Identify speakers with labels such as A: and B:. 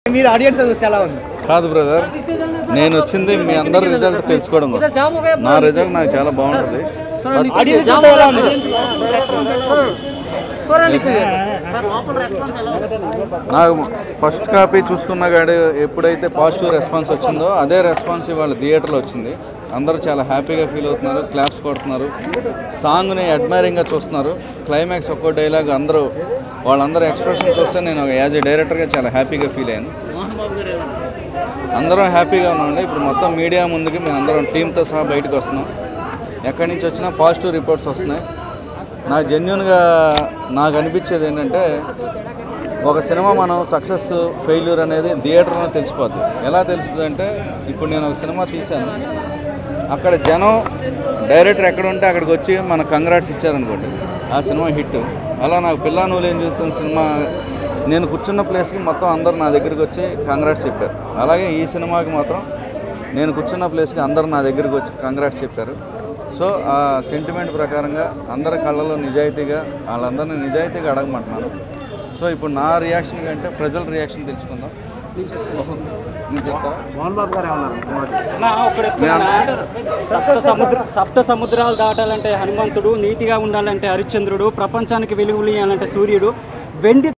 A: మీరు ఆడియన్స్ చూస్తే ఎలా ఉంది
B: కాదు బ్రదర్ నేను వచ్చింది మీ అందరి రిజల్ట్ తెలుసుకోవడం కోసం నా రిజల్ట్ నాకు చాలా బాగుంటుంది
A: ఆడియన్స్ చూస్తే ఎలా ఉంది
B: నాకు ఫస్ట్ కాపీ చూసుకున్న గాడి ఎప్పుడైతే పాజిటివ్ రెస్పాన్స్ వచ్చిందో అదే రెస్పాన్స్ ఇవాళ థియేటర్లో వచ్చింది అందరూ చాలా హ్యాపీగా ఫీల్ అవుతున్నారు క్లాప్స్ కొడుతున్నారు సాంగ్ని అడ్మైరింగ్గా చూస్తున్నారు క్లైమాక్స్ ఒక్కో డైలాగ్ అందరూ వాళ్ళందరూ ఎక్స్ప్రెషన్ చూస్తే నేను యాజ్ ఏ డైరెక్టర్గా చాలా హ్యాపీగా ఫీల్ అయ్యాను అందరం హ్యాపీగా ఉన్నామండి ఇప్పుడు మొత్తం మీడియా ముందుకి మేము అందరం టీంతో సహా బయటకు వస్తున్నాం ఎక్కడి నుంచి వచ్చినా పాజిటివ్ రిపోర్ట్స్ వస్తున్నాయి నాకు జెన్యున్గా నాకు అనిపించేది ఏంటంటే ఒక సినిమా మనం సక్సెస్ ఫెయిల్యూర్ అనేది థియేటర్లో తెలిసిపోద్ది ఎలా తెలుస్తుంది అంటే ఇప్పుడు నేను ఒక సినిమా తీశాను అక్కడ జనం డైరెక్టర్ ఎక్కడ ఉంటే అక్కడికి వచ్చి మన కంగ్రాట్స్ ఇచ్చారనుకోండి ఆ సినిమా హిట్ అలా నాకు పిల్ల నువ్వు ఏం చూస్తున్న సినిమా నేను కూర్చున్న ప్లేస్కి మొత్తం అందరు నా దగ్గరికి వచ్చి కంగ్రాట్స్ చెప్పారు అలాగే ఈ సినిమాకి మాత్రం నేను కూర్చున్న ప్లేస్కి అందరు నా దగ్గరికి వచ్చి కంగ్రాట్స్ చెప్పారు సో ఆ సెంటిమెంట్ ప్రకారంగా అందరి కళ్ళలో నిజాయితీగా వాళ్ళందరినీ నిజాయితీగా అడగమంటున్నాను సో ఇప్పుడు నా రియాక్షన్ కంటే ప్రజల రియాక్షన్ తెలుసుకుందాం నేను చెప్తారా
C: సప్త సముద్ర సప్త సముద్రాలు దాటాలంటే హనుమంతుడు నీతిగా ఉండాలంటే హరిశ్చంద్రుడు ప్రపంచానికి వెలుగులు ఇవ్వాలంటే సూర్యుడు వెండి